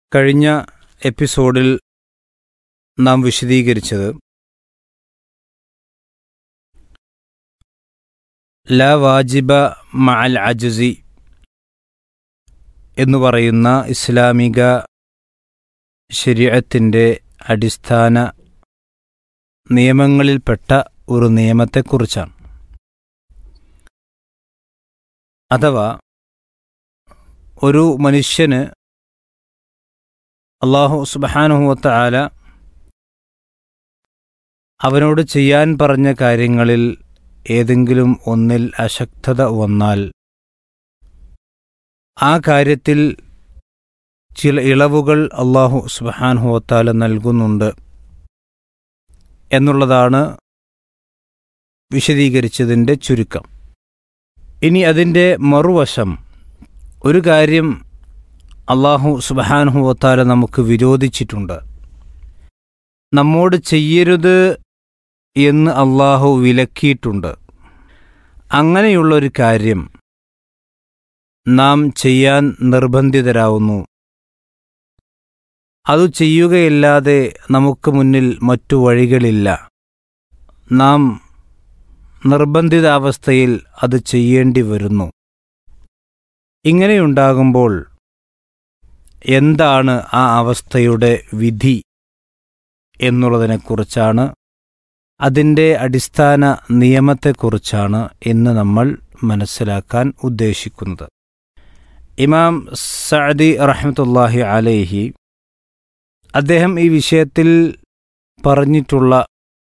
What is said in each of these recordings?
കഴിഞ്ഞ എപ്പിസോഡിൽ നാം വിശദീകരിച്ചത് ല വാജിബ മഅൽ അജുസി എന്നു പറയുന്ന ഇസ്ലാമിക ശരീഅത്തിൻ്റെ അടിസ്ഥാന നിയമങ്ങളിൽപ്പെട്ട ഒരു നിയമത്തെക്കുറിച്ചാണ് അഥവാ ഒരു മനുഷ്യന് അള്ളാഹു സുബാനുഹുവത്ത ആല അവനോട് ചെയ്യാൻ പറഞ്ഞ കാര്യങ്ങളിൽ ഏതെങ്കിലും ഒന്നിൽ അശക്തത വന്നാൽ ആ കാര്യത്തിൽ ചില ഇളവുകൾ അള്ളാഹു സുബാനുഹുവത്താല നൽകുന്നുണ്ട് എന്നുള്ളതാണ് വിശദീകരിച്ചതിൻ്റെ ചുരുക്കം ഇനി അതിൻ്റെ മറുവശം ഒരു കാര്യം അള്ളാഹു സുബാനുഹുവത്താല നമുക്ക് വിരോധിച്ചിട്ടുണ്ട് നമ്മോട് ചെയ്യരുത് എന്ന് അള്ളാഹു വിലക്കിയിട്ടുണ്ട് അങ്ങനെയുള്ളൊരു കാര്യം നാം ചെയ്യാൻ നിർബന്ധിതരാവുന്നു അത് ചെയ്യുകയില്ലാതെ നമുക്ക് മുന്നിൽ മറ്റു വഴികളില്ല നാം നിർബന്ധിതാവസ്ഥയിൽ അത് ചെയ്യേണ്ടി വരുന്നു ഇങ്ങനെയുണ്ടാകുമ്പോൾ എന്താണ് ആ അവസ്ഥയുടെ വിധി എന്നുള്ളതിനെക്കുറിച്ചാണ് അതിൻ്റെ അടിസ്ഥാന നിയമത്തെക്കുറിച്ചാണ് ഇന്ന് നമ്മൾ മനസ്സിലാക്കാൻ ഉദ്ദേശിക്കുന്നത് ഇമാം സഅദി റഹ്മത്തുല്ലാഹി അലൈഹി അദ്ദേഹം ഈ വിഷയത്തിൽ പറഞ്ഞിട്ടുള്ള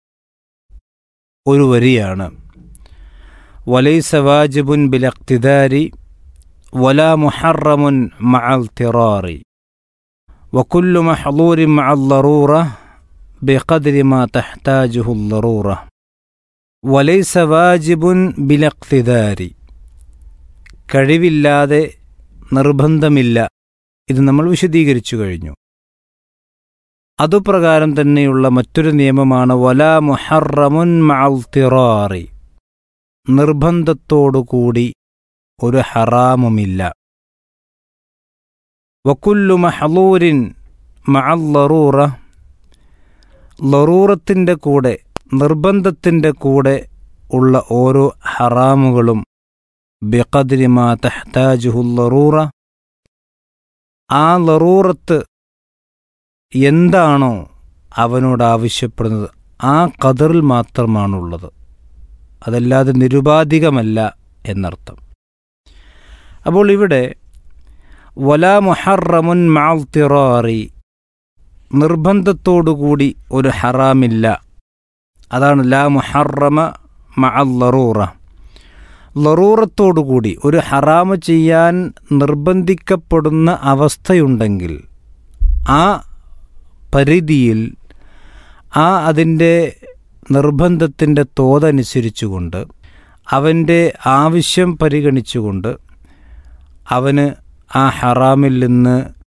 ഒരു വരിയാണ് വലൈസ വാജിബുൻ ബിലക്തിദാരി ولا محرم مع اضطرار وكل محظور مع الضرورة بقدر ما تحتاجه الضرورة وليس واجب بالاقتدار കഴിവില്ലാതെ നിർബന്ധമില്ല ഇത് നമ്മൾ വിശദീകരിച്ചു കഴിഞ്ഞു അതുപ്രകാരം തന്നെയുള്ള മറ്റൊരു നിയമമാണ് വല മുഹറമുൻ മഅൽത്തിറാറി നിർബന്ധത്തോടുകൂടി ഒരു ഹറാമുമില്ല വക്കുല്ലു മഹലൂരിൻ മഅല്ലറൂറ ലറൂറത്തിൻ്റെ കൂടെ നിർബന്ധത്തിൻ്റെ കൂടെ ഉള്ള ഓരോ ഹറാമുകളും ബിഖദ്രിമാ തഹ്താജുഹുൽ ലറൂറ ആ ലറൂറത്ത് എന്താണോ അവനോട് ആവശ്യപ്പെടുന്നത് ആ കതറിൽ മാത്രമാണുള്ളത് അതല്ലാതെ നിരുപാധികമല്ല എന്നർത്ഥം അപ്പോൾ ഇവിടെ വലാ മുഹറമുൻ മാൽത്തിറാറി നിർബന്ധത്തോടുകൂടി ഒരു ഹറാമില്ല അതാണ് ലാ മുഹറമ മഅൽ ലറൂറ ലറൂറത്തോടുകൂടി ഒരു ഹറാമ് ചെയ്യാൻ നിർബന്ധിക്കപ്പെടുന്ന അവസ്ഥയുണ്ടെങ്കിൽ ആ പരിധിയിൽ ആ അതിൻ്റെ നിർബന്ധത്തിൻ്റെ തോതനുസരിച്ചുകൊണ്ട് അവൻ്റെ ആവശ്യം പരിഗണിച്ചുകൊണ്ട് അവന് ആ ഹറാമിൽ നിന്ന്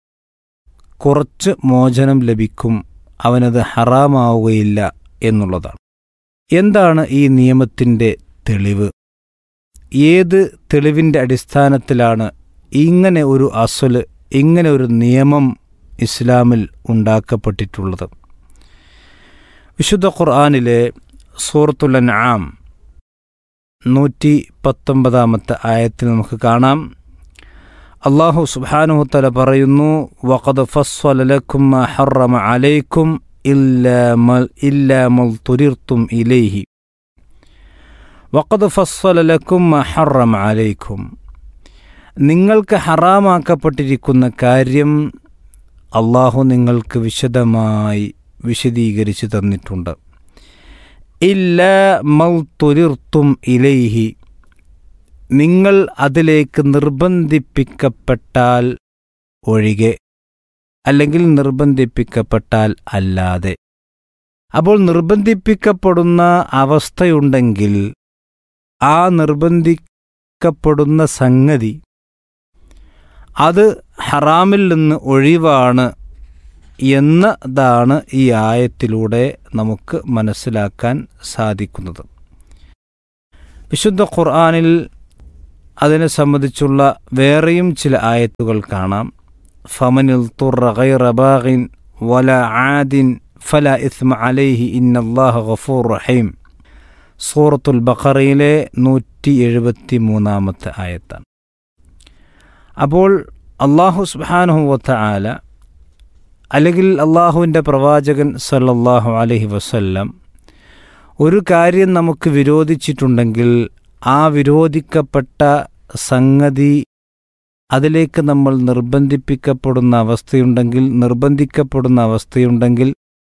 കുറച്ച് മോചനം ലഭിക്കും അവനത് ഹറാമാവുകയില്ല എന്നുള്ളതാണ് എന്താണ് ഈ നിയമത്തിൻ്റെ തെളിവ് ഏത് തെളിവിൻ്റെ അടിസ്ഥാനത്തിലാണ് ഇങ്ങനെ ഒരു അസല് ഇങ്ങനെ ഒരു നിയമം ഇസ്ലാമിൽ ഉണ്ടാക്കപ്പെട്ടിട്ടുള്ളത് വിശുദ്ധ ഖുർആാനിലെ സൂറത്തുൽ അൻആം നൂറ്റി പത്തൊമ്പതാമത്തെ ആയത്തിൽ നമുക്ക് കാണാം അള്ളാഹു സുബാനുഹത്തല പറയുന്നു വഖദ് ഫസ്വലലക്കും ഹറമ അലൈക്കും ഇല്ലാമൽ തുരിർത്തും ഇലൈഹി വഖദ് ഫസ്വലലക്കും ഹറമ അലൈക്കും നിങ്ങൾക്ക് ഹറാമാക്കപ്പെട്ടിരിക്കുന്ന കാര്യം അള്ളാഹു നിങ്ങൾക്ക് വിശദമായി വിശദീകരിച്ചു തന്നിട്ടുണ്ട് ഇല്ല മൽ തുരിർത്തും ഇലൈഹി നിങ്ങൾ അതിലേക്ക് നിർബന്ധിപ്പിക്കപ്പെട്ടാൽ ഒഴികെ അല്ലെങ്കിൽ നിർബന്ധിപ്പിക്കപ്പെട്ടാൽ അല്ലാതെ അപ്പോൾ നിർബന്ധിപ്പിക്കപ്പെടുന്ന അവസ്ഥയുണ്ടെങ്കിൽ ആ നിർബന്ധിക്കപ്പെടുന്ന സംഗതി അത് ഹറാമിൽ നിന്ന് ഒഴിവാണ് എന്നതാണ് ഈ ആയത്തിലൂടെ നമുക്ക് മനസ്സിലാക്കാൻ സാധിക്കുന്നത് വിശുദ്ധ ഖുർആാനിൽ അതിനെ സംബന്ധിച്ചുള്ള വേറെയും ചില ആയത്തുകൾ കാണാം فمن اضطر غير باغ ولا عاد فلا إثم عليه إن الله غفور رحيم സൂറത്തുൽ ബഖറയിലെ നൂറ്റി എഴുപത്തി മൂന്നാമത്തെ ആയത്താണ് അപ്പോൾ അള്ളാഹു സുബാനുഹുവത്ത ആല അല്ലെങ്കിൽ അള്ളാഹുവിൻ്റെ പ്രവാചകൻ സല്ലല്ലാഹു അലൈഹി വസല്ലം ഒരു കാര്യം നമുക്ക് വിരോധിച്ചിട്ടുണ്ടെങ്കിൽ ആ വിരോധിക്കപ്പെട്ട സംഗതി അതിലേക്ക് നമ്മൾ നിർബന്ധിപ്പിക്കപ്പെടുന്ന അവസ്ഥയുണ്ടെങ്കിൽ നിർബന്ധിക്കപ്പെടുന്ന അവസ്ഥയുണ്ടെങ്കിൽ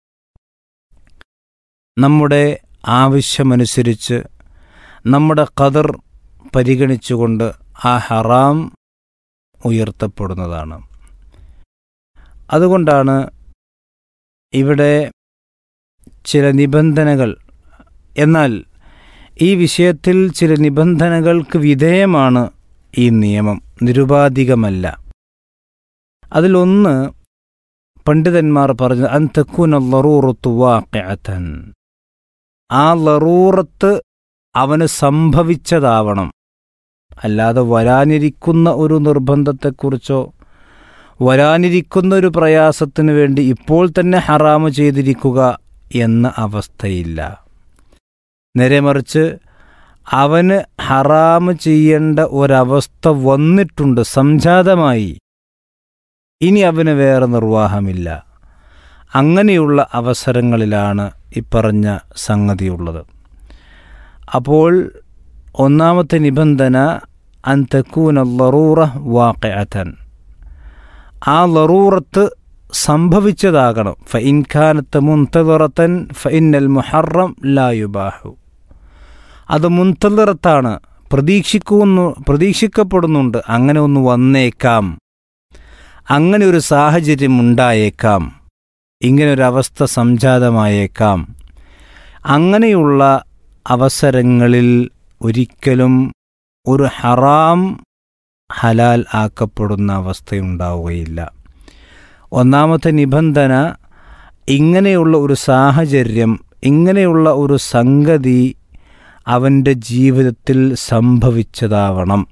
നമ്മുടെ ആവശ്യമനുസരിച്ച് നമ്മുടെ കതർ പരിഗണിച്ചുകൊണ്ട് ആ ഹറാം ഉയർത്തപ്പെടുന്നതാണ് അതുകൊണ്ടാണ് ഇവിടെ ചില നിബന്ധനകൾ എന്നാൽ ഈ വിഷയത്തിൽ ചില നിബന്ധനകൾക്ക് വിധേയമാണ് ഈ നിയമം നിരുപാധികമല്ല അതിലൊന്ന് പണ്ഡിതന്മാർ പറഞ്ഞു അന്തക്കൂന ലറൂറത്തു വാക്കഅത്തൻ ആ ലറൂറത്ത് അവന് സംഭവിച്ചതാവണം അല്ലാതെ വരാനിരിക്കുന്ന ഒരു നിർബന്ധത്തെക്കുറിച്ചോ വരാനിരിക്കുന്ന ഒരു പ്രയാസത്തിനു വേണ്ടി ഇപ്പോൾ തന്നെ ഹറാമ് ചെയ്തിരിക്കുക എന്ന അവസ്ഥയില്ല നേരെ മറിച്ച് അവന് ഹറാമ് ചെയ്യേണ്ട ഒരവസ്ഥ വന്നിട്ടുണ്ട് സംജാതമായി ഇനി അവന് വേറെ നിർവാഹമില്ല അങ്ങനെയുള്ള അവസരങ്ങളിലാണ് ഇപ്പറഞ്ഞ സംഗതിയുള്ളത് അപ്പോൾ ഒന്നാമത്തെ നിബന്ധന അന്തക്കൂന ലറൂറ വാക്കഅത്തൻ ആ ലറൂറത്ത് സംഭവിച്ചതാകണം ഫ ഇൻഖാനത്ത് മുന്തറത്തൻ ഫ ഇന്നൽ മുഹറം ലായുബാഹു അത് മുന്തറത്താണ് പ്രതീക്ഷിക്കുന്നു പ്രതീക്ഷിക്കപ്പെടുന്നുണ്ട് അങ്ങനെ ഒന്ന് വന്നേക്കാം അങ്ങനെ ഒരു സാഹചര്യം ഉണ്ടായേക്കാം ഇങ്ങനൊരവസ്ഥ സംജാതമായേക്കാം അങ്ങനെയുള്ള അവസരങ്ങളിൽ ഒരിക്കലും ഒരു ഹറാം ഹലാൽ ആക്കപ്പെടുന്ന അവസ്ഥയുണ്ടാവുകയില്ല ഒന്നാമത്തെ നിബന്ധന ഇങ്ങനെയുള്ള ഒരു സാഹചര്യം ഇങ്ങനെയുള്ള ഒരു സംഗതി അവൻ്റെ ജീവിതത്തിൽ സംഭവിച്ചതാവണം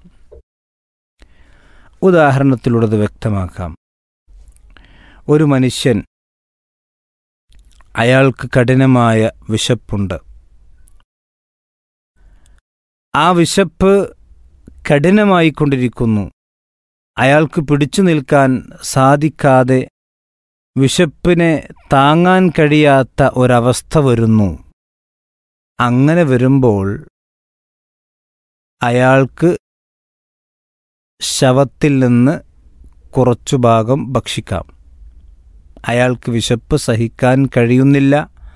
ഉദാഹരണത്തിലൂടെ വ്യക്തമാക്കാം ഒരു മനുഷ്യൻ അയാൾക്ക് കഠിനമായ വിശപ്പുണ്ട് ആ വിശപ്പ് കഠിനമായിക്കൊണ്ടിരിക്കുന്നു അയാൾക്ക് പിടിച്ചു നിൽക്കാൻ സാധിക്കാതെ വിശപ്പിനെ താങ്ങാൻ കഴിയാത്ത ഒരവസ്ഥ വരുന്നു അങ്ങനെ വരുമ്പോൾ അയാൾക്ക് ശവത്തിൽ നിന്ന് കുറച്ചു ഭാഗം ഭക്ഷിക്കാം അയാൾക്ക് വിശപ്പ് സഹിക്കാൻ കഴിയുന്നില്ല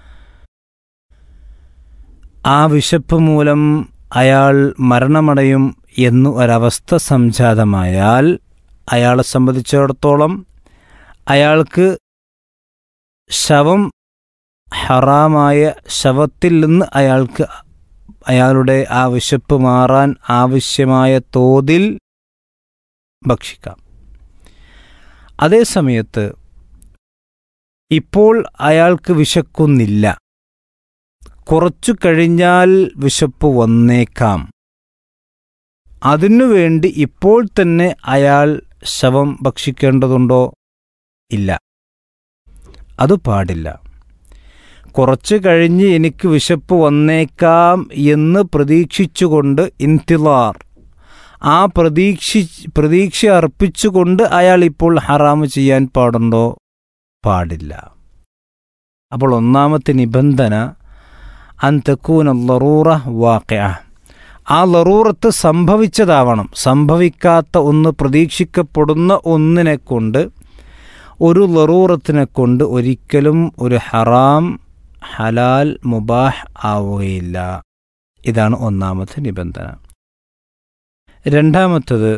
ആ വിശപ്പ് മൂലം അയാൾ മരണമടയും എന്നു ഒരവസ്ഥ സംജാതമായാൽ അയാളെ സംബന്ധിച്ചിടത്തോളം അയാൾക്ക് ശവം ഹറാമായ ശവത്തിൽ നിന്ന് അയാൾക്ക് അയാളുടെ ആ വിശപ്പ് മാറാൻ ആവശ്യമായ തോതിൽ ഭക്ഷിക്കാം അതേസമയത്ത് ഇപ്പോൾ അയാൾക്ക് വിശക്കുന്നില്ല കുറച്ചു കഴിഞ്ഞാൽ വിശപ്പ് വന്നേക്കാം അതിനുവേണ്ടി ഇപ്പോൾ തന്നെ അയാൾ ശവം ഭക്ഷിക്കേണ്ടതുണ്ടോ ഇല്ല അത് പാടില്ല കുറച്ചു കഴിഞ്ഞ് എനിക്ക് വിശപ്പ് വന്നേക്കാം എന്ന് പ്രതീക്ഷിച്ചുകൊണ്ട് ഇന്തിലാർ ആ പ്രതീക്ഷി പ്രതീക്ഷ അർപ്പിച്ചുകൊണ്ട് അയാൾ ഇപ്പോൾ ഹറാമ് ചെയ്യാൻ പാടുണ്ടോ പാടില്ല അപ്പോൾ ഒന്നാമത്തെ നിബന്ധന അന്തക്കൂന ലറൂറ വാക്യ ആ ലറൂറത്ത് സംഭവിച്ചതാവണം സംഭവിക്കാത്ത ഒന്ന് പ്രതീക്ഷിക്കപ്പെടുന്ന ഒന്നിനെ കൊണ്ട് ഒരു ലറൂറത്തിനെ കൊണ്ട് ഒരിക്കലും ഒരു ഹറാം ഹലാൽ മുബാഹ് ആവുകയില്ല ഇതാണ് ഒന്നാമത്തെ നിബന്ധന രണ്ടാമത്തത്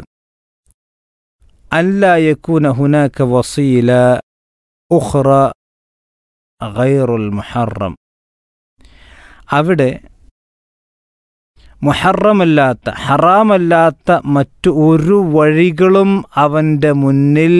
അല്ല യക്കൂന ഹുനാക്ക വസീല ഉഖ്റ ഗൈറുൽ മുഹറം അവിടെ മുഹറമല്ലാത്ത ഹറാമല്ലാത്ത മറ്റു ഒരു വഴികളും അവൻ്റെ മുന്നിൽ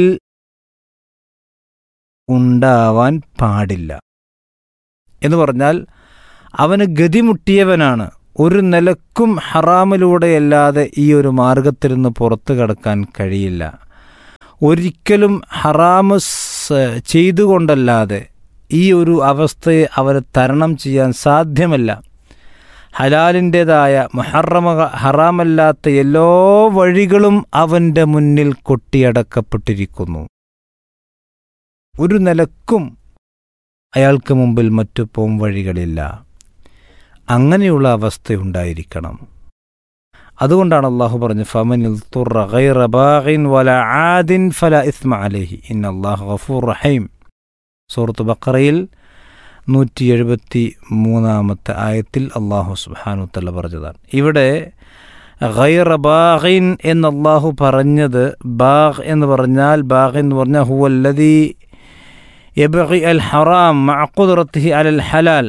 ഉണ്ടാവാൻ പാടില്ല എന്ന് പറഞ്ഞാൽ അവന് ഗതിമുട്ടിയവനാണ് ഒരു നിലക്കും ഹറാമിലൂടെയല്ലാതെ ഈ ഒരു മാർഗത്തിൽ നിന്ന് പുറത്തു കടക്കാൻ കഴിയില്ല ഒരിക്കലും ഹറാമ് സ് ചെയ്തുകൊണ്ടല്ലാതെ ഈ ഒരു അവസ്ഥയെ അവർ തരണം ചെയ്യാൻ സാധ്യമല്ല ഹലാലിൻ്റെതായ മുഹറമ ഹറാമല്ലാത്ത എല്ലാ വഴികളും അവൻ്റെ മുന്നിൽ കൊട്ടിയടക്കപ്പെട്ടിരിക്കുന്നു ഒരു നിലക്കും അയാൾക്ക് മുമ്പിൽ മറ്റു പോം വഴികളില്ല അങ്ങനെയുള്ള അവസ്ഥയുണ്ടായിരിക്കണം അതുകൊണ്ടാണ് അള്ളാഹു പറഞ്ഞു ഫമനിൽ തുറ ഗൈറ ബാഗിൻ വല ആദിൻ ഫല ഇസ്മ അലഹി ഇൻ അള്ളാഹു ഗഫൂർ റഹീം സൂറത്ത് ബക്കറയിൽ നൂറ്റി എഴുപത്തി മൂന്നാമത്തെ ആയത്തിൽ അള്ളാഹു സുബാനു തല്ല പറഞ്ഞതാണ് ഇവിടെ ഗൈറ ബാഗിൻ എന്ന് അള്ളാഹു പറഞ്ഞത് ബാഗ് എന്ന് പറഞ്ഞാൽ ബാഗ് എന്ന് പറഞ്ഞാൽ ഹുവല്ലതി യബഗി അൽ ഹറാം മഅഖുദ്റത്തിഹി അലൽ ഹലാൽ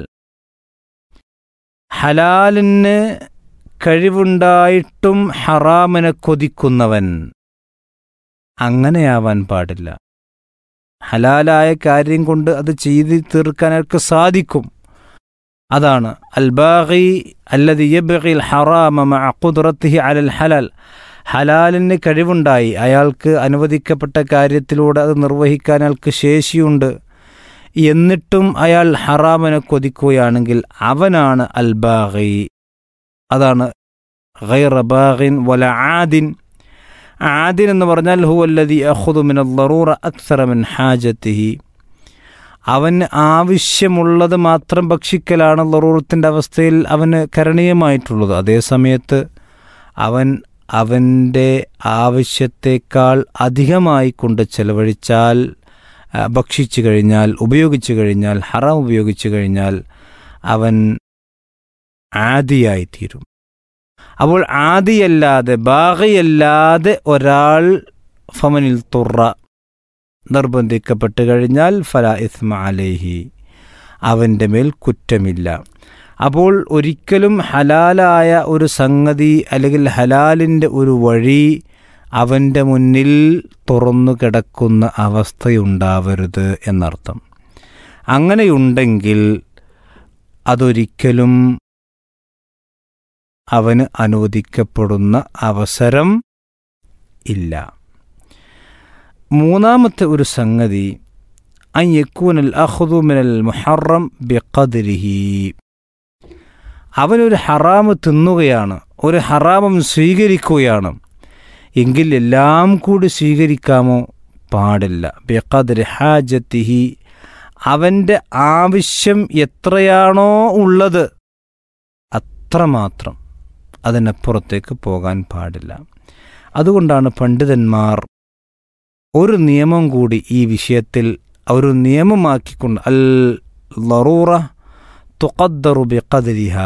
ഹലാലിന് കഴിവുണ്ടായിട്ടും ഹറാമിനെ കൊതിക്കുന്നവൻ അങ്ങനെയാവാൻ പാടില്ല ഹലാലായ കാര്യം കൊണ്ട് അത് ചെയ്ത് തീർക്കാൻ അയാൾക്ക് സാധിക്കും അതാണ് അൽബാഗി അല്ലതി യബ്ഗിൽ ഹറാമ മഅ ഖുദ്റത്തിഹി അലൽ ഹലാൽ ഹലാലിന് കഴിവുണ്ടായി അയാൾക്ക് അനുവദിക്കപ്പെട്ട കാര്യത്തിലൂടെ അത് നിർവഹിക്കാൻ അയാൾക്ക് ശേഷിയുണ്ട് എന്നിട്ടും അയാൾ ഹറാമിനെ കൊതിക്കുകയാണെങ്കിൽ അവനാണ് അൽബാഗി അതാണ് ഗൈറ ബാഗിൻ വല ആദിൻ ആദിൻ എന്ന് പറഞ്ഞാൽ ഹുവല്ലതി അഹുദു മിൻ അള്ളറൂറ അക്സറ മിൻ ഹാജത്തിഹി അവന് ആവശ്യമുള്ളത് മാത്രം ഭക്ഷിക്കലാണ് ലറൂറത്തിൻ്റെ അവസ്ഥയിൽ അവന് കരണീയമായിട്ടുള്ളത് അതേ സമയത്ത് അവൻ അവൻ്റെ ആവശ്യത്തേക്കാൾ അധികമായി കൊണ്ട് ചെലവഴിച്ചാൽ ഭക്ഷിച്ചു കഴിഞ്ഞാൽ ഉപയോഗിച്ചു കഴിഞ്ഞാൽ ഹറാം ഉപയോഗിച്ചു കഴിഞ്ഞാൽ അവൻ ആദിയായിത്തീരും അപ്പോൾ ആദിയല്ലാതെ ബാഹയല്ലാതെ ഒരാൾ ഫമനിൽ തുറ നിർബന്ധിക്കപ്പെട്ട് കഴിഞ്ഞാൽ ഫല ഇസ്മ അലേഹി അവൻ്റെ മേൽ കുറ്റമില്ല അപ്പോൾ ഒരിക്കലും ഹലാലായ ഒരു സംഗതി അല്ലെങ്കിൽ ഹലാലിൻ്റെ ഒരു വഴി അവൻ്റെ മുന്നിൽ തുറന്നു കിടക്കുന്ന അവസ്ഥയുണ്ടാവരുത് എന്നർത്ഥം അങ്ങനെയുണ്ടെങ്കിൽ അതൊരിക്കലും അവന് അനുവദിക്കപ്പെടുന്ന അവസരം ഇല്ല മൂന്നാമത്തെ ഒരു സംഗതി അൻ യക്കൂനൽ അഹ്ദു മിനൽ മുഹറം ബിഖദ്രിഹി അവനൊരു ഹറാമ് തിന്നുകയാണ് ഒരു ഹറാമം സ്വീകരിക്കുകയാണ് എങ്കിൽ എല്ലാം കൂടി സ്വീകരിക്കാമോ പാടില്ല ബിഖദ്രി ഹാജത്തിഹി അവൻ്റെ ആവശ്യം എത്രയാണോ ഉള്ളത് അത്രമാത്രം അതിനപ്പുറത്തേക്ക് പോകാൻ പാടില്ല അതുകൊണ്ടാണ് പണ്ഡിതന്മാർ ഒരു നിയമം കൂടി ഈ വിഷയത്തിൽ ഒരു നിയമമാക്കിക്കൊണ്ട് അൽ ലറൂറ തുഖദ്ദറു ബിഖദ്രിഹ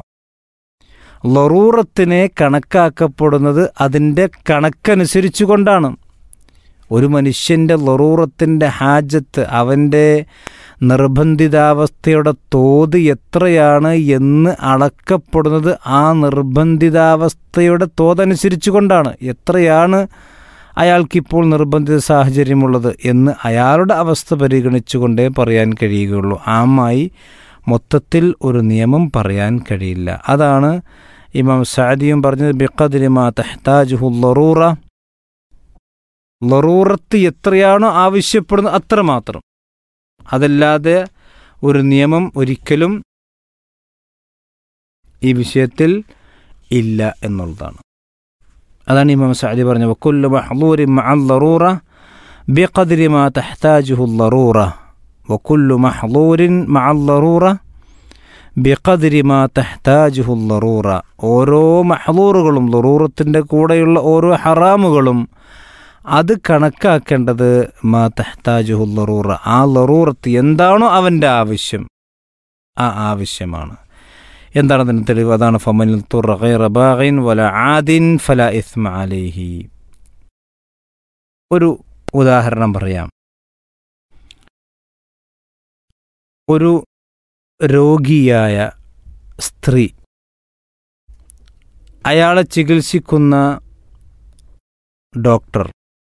ലറൂറത്തിനെ കണക്കാക്കപ്പെടുന്നത് അതിൻ്റെ കണക്കനുസരിച്ചു കൊണ്ടാണ് ഒരു മനുഷ്യൻ്റെ ലറൂറത്തിൻ്റെ ഹാജത്ത് അവൻ്റെ നിർബന്ധിതാവസ്ഥയുടെ തോത് എത്രയാണ് എന്ന് അളക്കപ്പെടുന്നത് ആ നിർബന്ധിതാവസ്ഥയുടെ തോതനുസരിച്ചു കൊണ്ടാണ് എത്രയാണ് അയാൾക്കിപ്പോൾ നിർബന്ധിത സാഹചര്യമുള്ളത് എന്ന് അയാളുടെ അവസ്ഥ പരിഗണിച്ചുകൊണ്ടേ പറയാൻ കഴിയുകയുള്ളൂ ആമായി മൊത്തത്തിൽ ഒരു നിയമം പറയാൻ കഴിയില്ല അതാണ് ഇമാം സാദിയും പറഞ്ഞത് ബിഖദ്രിമാ തെഹ്താജുഹു ലറൂറ ലറൂറത്ത് എത്രയാണോ ആവശ്യപ്പെടുന്നത് അത്രമാത്രം അതല്ലാതെ ഒരു നിയമം ഒരിക്കലും ഈ വിഷയത്തിൽ ഇല്ല എന്നുള്ളതാണ് അതാണ് ഇമാം സാദി പറഞ്ഞത് വക്കുല്ലു മഹ്ലൂരി മഅൽ ലറൂറ ബിഖദ്രി മാ തഹ്താജുഹു ലറൂറ വക്കുല്ലു മഹ്ലൂരിൻ മഅൽ ലറൂറ ബിഖദ്രി മാ തഹ്താജുഹു ലറൂറ ഓരോ മഹ്ലൂറുകളും ലറൂറത്തിൻ്റെ കൂടെയുള്ള ഓരോ ഹറാമുകളും അത് കണക്കാക്കേണ്ടത് മാ തഹ്താജുഹു ലറൂറ ആ ലറൂറത്ത് എന്താണോ അവൻ്റെ ആവശ്യം ആ ആവശ്യമാണ് എന്താണ് അതിന് തെളിവ് അതാണ് ഫമനിൽ തുറ ഗൈറ ബാഗിൻ വല ആദിൻ ഫല ഇസ്മ അലൈഹി ഒരു ഉദാഹരണം പറയാം ഒരു രോഗിയായ സ്ത്രീ അയാളെ ചികിത്സിക്കുന്ന ഡോക്ടർ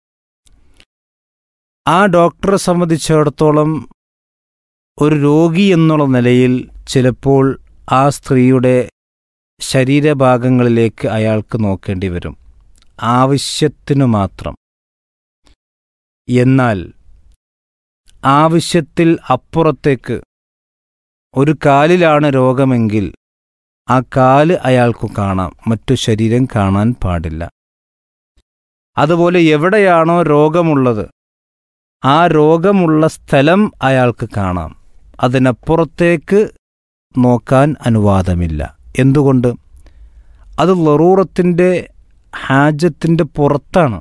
ആ ഡോക്ടറെ സംബന്ധിച്ചിടത്തോളം ഒരു രോഗി എന്നുള്ള നിലയിൽ ചിലപ്പോൾ ആ സ്ത്രീയുടെ ശരീരഭാഗങ്ങളിലേക്ക് അയാൾക്ക് നോക്കേണ്ടി വരും ആവശ്യത്തിനു മാത്രം എന്നാൽ ആവശ്യത്തിൽ അപ്പുറത്തേക്ക് ഒരു കാലിലാണ് രോഗമെങ്കിൽ ആ കാല് അയാൾക്കു കാണാം മറ്റു ശരീരം കാണാൻ പാടില്ല അതുപോലെ എവിടെയാണോ രോഗമുള്ളത് ആ രോഗമുള്ള സ്ഥലം അയാൾക്ക് കാണാം അതിനപ്പുറത്തേക്ക് നോക്കാൻ അനുവാദമില്ല എന്തുകൊണ്ട് അത് ലറൂറത്തിൻ്റെ ഹാജത്തിൻ്റെ പുറത്താണ്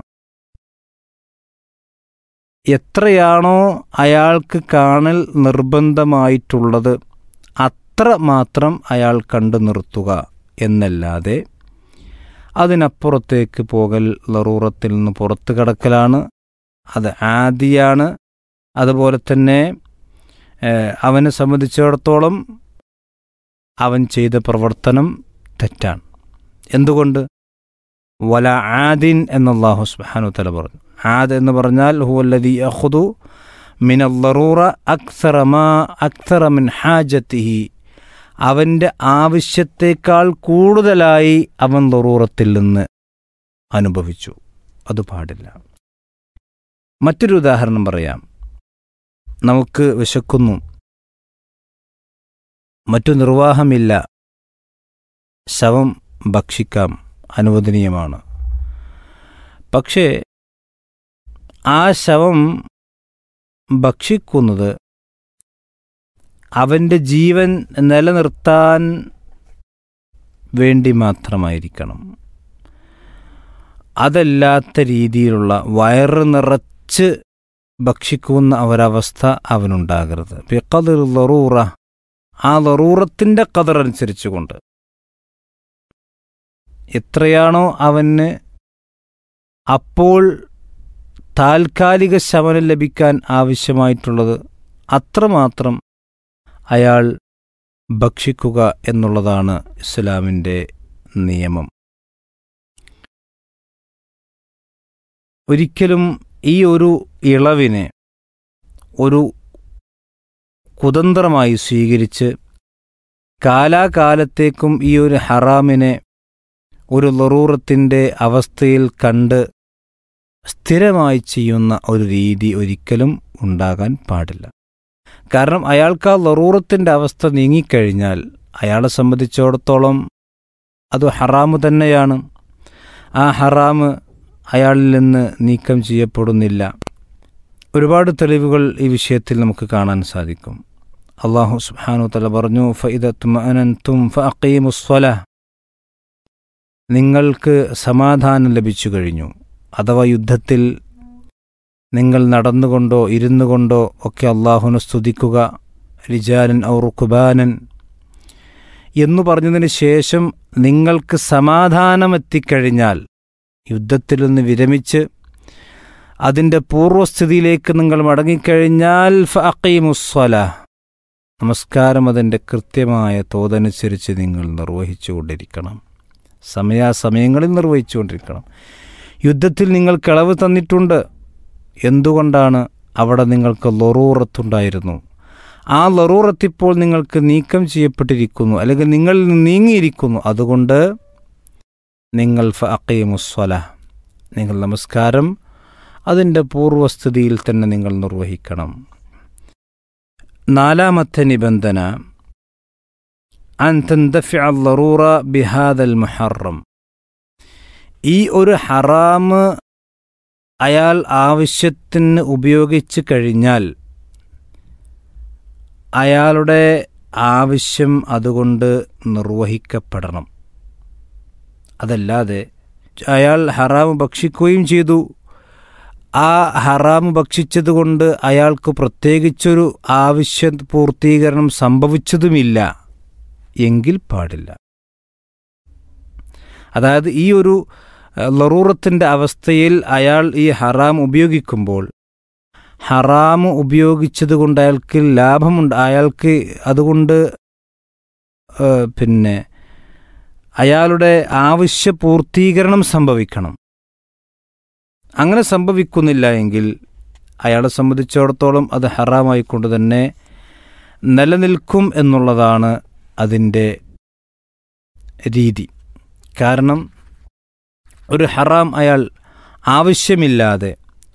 എത്രയാണോ അയാൾക്ക് കാണൽ നിർബന്ധമായിട്ടുള്ളത് അത്ര മാത്രം അയാൾ കണ്ടു നിർത്തുക എന്നല്ലാതെ അതിനപ്പുറത്തേക്ക് പോകൽ ലറൂറത്തിൽ നിന്ന് പുറത്തു കടക്കലാണ് അത് ആദിയാണ് അതുപോലെ തന്നെ അവനെ സംബന്ധിച്ചിടത്തോളം അവൻ ചെയ്ത പ്രവർത്തനം തെറ്റാണ് എന്തുകൊണ്ട് വല ആദിൻ എന്നല്ലാഹു സുബ്ഹാനു തല പറഞ്ഞു ആദ് എന്ന് പറഞ്ഞാൽ ഹുവല്ലദി അഖുദു മിൻ അല്ലറൂറ അക്സറമാ അക്സറ മിൻ ഹാജത്തിഹി അവൻ്റെ ആവശ്യത്തേക്കാൾ കൂടുതലായി അവൻ ലറൂറത്തിൽ നിന്ന് അനുഭവിച്ചു അത് പാടില്ല മറ്റൊരു ഉദാഹരണം പറയാം നമുക്ക് വിശക്കുന്നു മറ്റു നിർവാഹമില്ല ശവം ഭക്ഷിക്കാം അനുവദനീയമാണ് പക്ഷേ ആ ശവം ഭക്ഷിക്കുന്നത് അവൻ്റെ ജീവൻ നിലനിർത്താൻ വേണ്ടി മാത്രമായിരിക്കണം അതല്ലാത്ത രീതിയിലുള്ള വയറ് നിറച്ച് ഭക്ഷിക്കുന്ന ഒരവസ്ഥ അവനുണ്ടാകരുത് ബിക്കതിർ ലറൂറ ആ ലറൂറത്തിൻ്റെ കതറനുസരിച്ചുകൊണ്ട് എത്രയാണോ അവന് അപ്പോൾ താൽക്കാലിക ശമനം ലഭിക്കാൻ ആവശ്യമായിട്ടുള്ളത് അത്രമാത്രം അയാൾ ഭക്ഷിക്കുക എന്നുള്ളതാണ് ഇസ്ലാമിൻ്റെ നിയമം ഒരിക്കലും ഈ ഒരു ഇളവിനെ ഒരു കുതന്ത്രമായി സ്വീകരിച്ച് കാലാകാലത്തേക്കും ഈ ഒരു ഹറാമിനെ ഒരു ലറൂറത്തിൻ്റെ അവസ്ഥയിൽ കണ്ട് സ്ഥിരമായി ചെയ്യുന്ന ഒരു രീതി ഒരിക്കലും ഉണ്ടാകാൻ പാടില്ല കാരണം അയാൾക്ക് ആ ലറൂറത്തിൻ്റെ അവസ്ഥ നീങ്ങിക്കഴിഞ്ഞാൽ അയാളെ സംബന്ധിച്ചിടത്തോളം അത് ഹറാമ് തന്നെയാണ് ആ ഹറാമ് അയാളിൽ നിന്ന് നീക്കം ചെയ്യപ്പെടുന്നില്ല ഒരുപാട് തെളിവുകൾ ഈ വിഷയത്തിൽ നമുക്ക് കാണാൻ സാധിക്കും അള്ളാഹു സുബ്ഹാനു തല പറഞ്ഞു ഫഇദത്തും ഫഅഖീമുസ്വല നിങ്ങൾക്ക് സമാധാനം ലഭിച്ചു കഴിഞ്ഞു അഥവാ യുദ്ധത്തിൽ നിങ്ങൾ നടന്നുകൊണ്ടോ ഇരുന്നു കൊണ്ടോ ഒക്കെ അള്ളാഹുനെ സ്തുതിക്കുക റിജാലൻ ഔർ കുബാനൻ എന്നു പറഞ്ഞതിന് ശേഷം നിങ്ങൾക്ക് സമാധാനമെത്തിക്കഴിഞ്ഞാൽ യുദ്ധത്തിൽ നിന്ന് വിരമിച്ച് അതിൻ്റെ പൂർവ്വസ്ഥിതിയിലേക്ക് നിങ്ങൾ മടങ്ങിക്കഴിഞ്ഞാൽ ഫീമുസ്വല നമസ്കാരം അതിൻ്റെ കൃത്യമായ തോതനുസരിച്ച് നിങ്ങൾ നിർവഹിച്ചുകൊണ്ടിരിക്കണം സമയാസമയങ്ങളിൽ നിർവഹിച്ചുകൊണ്ടിരിക്കണം യുദ്ധത്തിൽ നിങ്ങൾ കിളവ് തന്നിട്ടുണ്ട് എന്തുകൊണ്ടാണ് അവിടെ നിങ്ങൾക്ക് ലൊറൂറത്തുണ്ടായിരുന്നു ആ ലൊറൂറത്തിപ്പോൾ നിങ്ങൾക്ക് നീക്കം ചെയ്യപ്പെട്ടിരിക്കുന്നു അല്ലെങ്കിൽ നിങ്ങൾ നീങ്ങിയിരിക്കുന്നു അതുകൊണ്ട് നിങ്ങൾ ഫീമുസ്വല നിങ്ങൾ നമസ്കാരം അതിൻ്റെ പൂർവ്വസ്ഥിതിയിൽ തന്നെ നിങ്ങൾ നിർവഹിക്കണം നാലാമത്തെ നിബന്ധന അൻ തന്തഫിഅ ലറൂറ ബിഹാദൽ മുഹറം ഈ ഒരു ഹറാമ് അയാൾ ആവശ്യത്തിന് ഉപയോഗിച്ച് കഴിഞ്ഞാൽ അയാളുടെ ആവശ്യം അതുകൊണ്ട് നിർവഹിക്കപ്പെടണം അതല്ലാതെ അയാൾ ഹറാമ് ഭക്ഷിക്കുകയും ചെയ്തു ആ ഹറാമ് ഭക്ഷിച്ചതുകൊണ്ട് അയാൾക്ക് പ്രത്യേകിച്ചൊരു ആവശ്യ പൂർത്തീകരണം സംഭവിച്ചതുമില്ല എങ്കിൽ പാടില്ല അതായത് ഈ ഒരു ലറൂറത്തിൻ്റെ അവസ്ഥയിൽ അയാൾ ഈ ഹറാം ഉപയോഗിക്കുമ്പോൾ ഹറാം ഉപയോഗിച്ചതുകൊണ്ട് അയാൾക്ക് ലാഭമുണ്ട് അയാൾക്ക് അതുകൊണ്ട് പിന്നെ അയാളുടെ ആവശ്യ പൂർത്തീകരണം സംഭവിക്കണം അങ്ങനെ സംഭവിക്കുന്നില്ല എങ്കിൽ അയാളെ സംബന്ധിച്ചിടത്തോളം അത് ഹറാമായിക്കൊണ്ട് തന്നെ നിലനിൽക്കും എന്നുള്ളതാണ് അതിൻ്റെ രീതി കാരണം ഒരു ഹറാം അയാൾ ആവശ്യമില്ലാതെ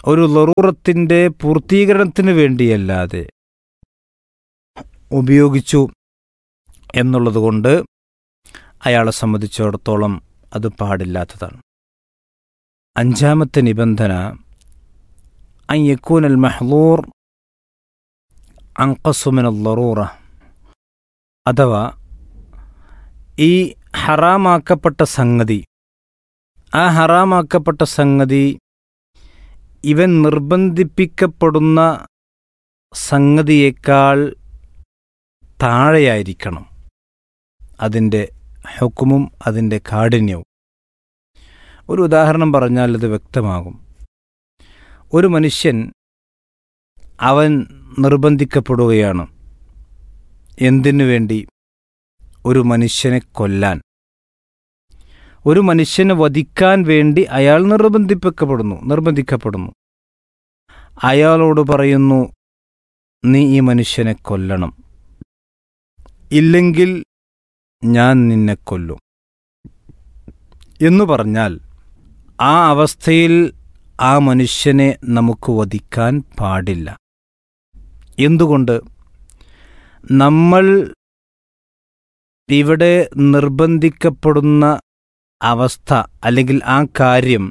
ഒരു ലറൂറത്തിൻ്റെ പൂർത്തീകരണത്തിന് വേണ്ടിയല്ലാതെ ഉപയോഗിച്ചു എന്നുള്ളതുകൊണ്ട് അയാളെ സംബന്ധിച്ചിടത്തോളം അത് പാടില്ലാത്തതാണ് അഞ്ചാമത്തെ നിബന്ധന അൻ യക്കൂൻ അൽ മഹ്ലൂർ അങ്കസുമിൻ ലറൂറ അഥവാ ഈ ഹറാമാക്കപ്പെട്ട സംഗതി ആ ഹറാമാക്കപ്പെട്ട സംഗതി ഇവൻ നിർബന്ധിപ്പിക്കപ്പെടുന്ന സംഗതിയേക്കാൾ താഴെയായിരിക്കണം അതിൻ്റെ ഹുക്കുമും അതിൻ്റെ കാഠിന്യവും ഒരു ഉദാഹരണം പറഞ്ഞാൽ ഇത് വ്യക്തമാകും ഒരു മനുഷ്യൻ അവൻ നിർബന്ധിക്കപ്പെടുകയാണ് എന്തിനു വേണ്ടി ഒരു മനുഷ്യനെ കൊല്ലാൻ ഒരു മനുഷ്യനെ വധിക്കാൻ വേണ്ടി അയാൾ നിർബന്ധിപ്പിക്കപ്പെടുന്നു നിർബന്ധിക്കപ്പെടുന്നു അയാളോട് പറയുന്നു നീ ഈ മനുഷ്യനെ കൊല്ലണം ഇല്ലെങ്കിൽ ഞാൻ നിന്നെ കൊല്ലും എന്നു പറഞ്ഞാൽ ആ അവസ്ഥയിൽ ആ മനുഷ്യനെ നമുക്ക് വധിക്കാൻ പാടില്ല എന്തുകൊണ്ട് നമ്മൾ ഇവിടെ നിർബന്ധിക്കപ്പെടുന്ന അവസ്ഥ അല്ലെങ്കിൽ ആ കാര്യം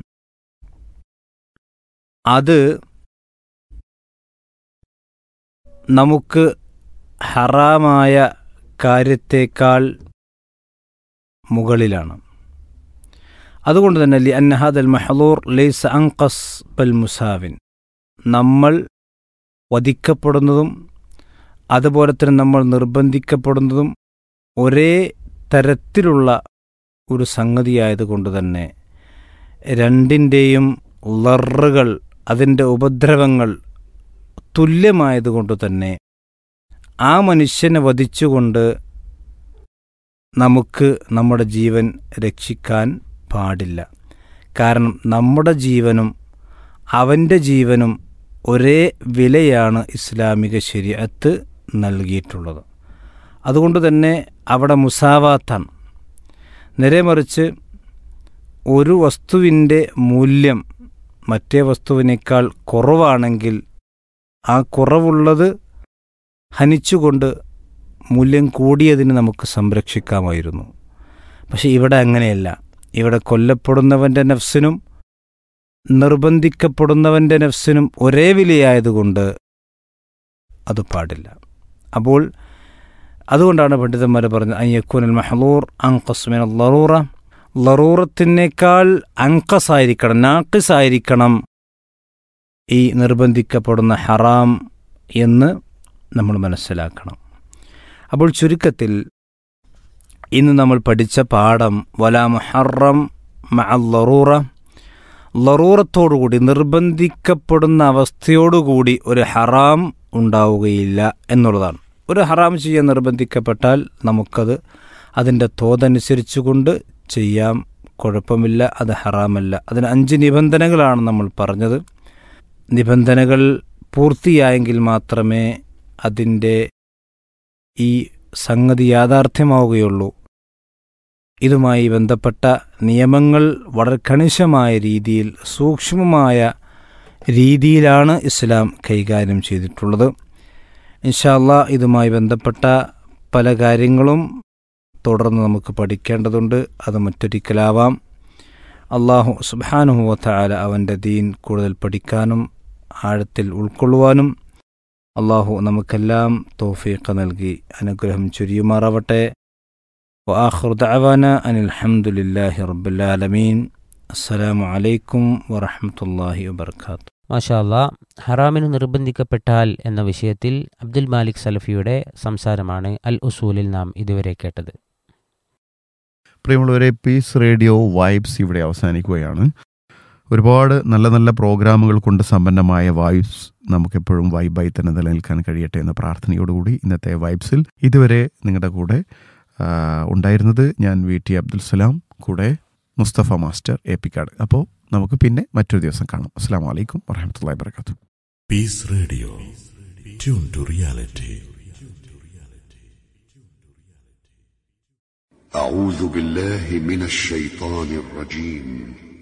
അത് നമുക്ക് ഹറാമായ കാര്യത്തേക്കാൾ മുകളിലാണ് അതുകൊണ്ട് തന്നെ ലി അന്നഹാദ് അൽ മഹലൂർ ലൈസ് അങ്കസ് ബൽ മുസാവിൻ നമ്മൾ വധിക്കപ്പെടുന്നതും അതുപോലെ തന്നെ നമ്മൾ നിർബന്ധിക്കപ്പെടുന്നതും ഒരേ തരത്തിലുള്ള ഒരു സംഗതിയായതുകൊണ്ട് തന്നെ രണ്ടിൻ്റെയും ലറുകൾ അതിൻ്റെ ഉപദ്രവങ്ങൾ തുല്യമായതുകൊണ്ട് തന്നെ ആ മനുഷ്യനെ വധിച്ചുകൊണ്ട് നമുക്ക് നമ്മുടെ ജീവൻ രക്ഷിക്കാൻ പാടില്ല കാരണം നമ്മുടെ ജീവനും അവൻ്റെ ജീവനും ഒരേ വിലയാണ് ഇസ്ലാമിക ശരീഅത്ത് നൽകിയിട്ടുള്ളത് അതുകൊണ്ട് തന്നെ അവിടെ മുസാവാത്താണ് നേരെ മറിച്ച് ഒരു വസ്തുവിൻ്റെ മൂല്യം മറ്റേ വസ്തുവിനേക്കാൾ കുറവാണെങ്കിൽ ആ കുറവുള്ളത് ഹനിച്ചുകൊണ്ട് മൂല്യം കൂടിയതിന് നമുക്ക് സംരക്ഷിക്കാമായിരുന്നു പക്ഷെ ഇവിടെ അങ്ങനെയല്ല ഇവിടെ കൊല്ലപ്പെടുന്നവൻ്റെ നഫ്സിനും നിർബന്ധിക്കപ്പെടുന്നവൻ്റെ നഫ്സിനും ഒരേ വിലയായതുകൊണ്ട് അത് പാടില്ല അപ്പോൾ അതുകൊണ്ടാണ് പണ്ഡിതന്മാർ പറഞ്ഞത് അയ്യക്കൂനൽ മഹലൂർ അങ്കസ്മിൻ ലറൂറ ലറൂറത്തിനേക്കാൾ അങ്കസായിരിക്കണം നാക്കിസായിരിക്കണം ഈ നിർബന്ധിക്കപ്പെടുന്ന ഹറാം എന്ന് നമ്മൾ മനസ്സിലാക്കണം അപ്പോൾ ചുരുക്കത്തിൽ ഇന്ന് നമ്മൾ പഠിച്ച പാഠം വല മുഹറം ലറൂറ ലറൂറത്തോടുകൂടി നിർബന്ധിക്കപ്പെടുന്ന അവസ്ഥയോടുകൂടി ഒരു ഹറാം ഉണ്ടാവുകയില്ല എന്നുള്ളതാണ് ഒരു ഹറാം ചെയ്യാൻ നിർബന്ധിക്കപ്പെട്ടാൽ നമുക്കത് അതിൻ്റെ തോതനുസരിച്ചുകൊണ്ട് ചെയ്യാം കുഴപ്പമില്ല അത് ഹറാമല്ല അതിന് അഞ്ച് നിബന്ധനകളാണ് നമ്മൾ പറഞ്ഞത് നിബന്ധനകൾ പൂർത്തിയായെങ്കിൽ മാത്രമേ അതിൻ്റെ ഈ സംഗതി യാഥാർത്ഥ്യമാവുകയുള്ളൂ ഇതുമായി ബന്ധപ്പെട്ട നിയമങ്ങൾ വളരെ കണിശമായ രീതിയിൽ സൂക്ഷ്മമായ രീതിയിലാണ് ഇസ്ലാം കൈകാര്യം ചെയ്തിട്ടുള്ളത് ഇൻഷാല്ല ഇതുമായി ബന്ധപ്പെട്ട പല കാര്യങ്ങളും തുടർന്ന് നമുക്ക് പഠിക്കേണ്ടതുണ്ട് അത് മറ്റൊരിക്കലാവാം അള്ളാഹു സുബാനുഹുവല അവൻ്റെ ദീൻ കൂടുതൽ പഠിക്കാനും ആഴത്തിൽ ഉൾക്കൊള്ളുവാനും അള്ളാഹു നമുക്കെല്ലാം തോഫീഖ് നൽകി അനുഗ്രഹം ചൊരിയുമാറാവട്ടെ وآخر دعوانا أن الحمد لله رب العالمين السلام عليكم ورحمة الله وبركاته മാഷാല്ല ഹറാമിന് നിർബന്ധിക്കപ്പെട്ടാൽ എന്ന വിഷയത്തിൽ അബ്ദുൽ മാലിക് സലഫിയുടെ സംസാരമാണ് അൽ ഉസൂലിൽ നാം ഇതുവരെ കേട്ടത് പ്രിയമുള്ളവരെ പീസ് റേഡിയോ വൈബ്സ് ഇവിടെ അവസാനിക്കുകയാണ് ഒരുപാട് നല്ല നല്ല പ്രോഗ്രാമുകൾ കൊണ്ട് സമ്പന്നമായ വൈബ്സ് നമുക്കെപ്പോഴും വൈബായി തന്നെ നിലനിൽക്കാൻ കഴിയട്ടെ എന്ന പ്രാർത്ഥനയോടുകൂടി ഇന്നത്തെ വൈബ്സിൽ ഇതുവരെ നിങ്ങളുടെ കൂടെ ആ, ഉണ്ടായിരുന്നത് ഞാൻ വി ടി അബ്ദുൽ സലാം കൂടെ മുസ്തഫ മാസ്റ്റർ ഏപ്പിക്കാട് അപ്പോൾ നമുക്ക് പിന്നെ മറ്റൊരു ദിവസം കാണാം അസ്സാം വലൈക്കും വറഹമത്തല്ലാ വാത്തു Peace Radio. Tune to reality. أعوذ بالله من الشيطان الرجيم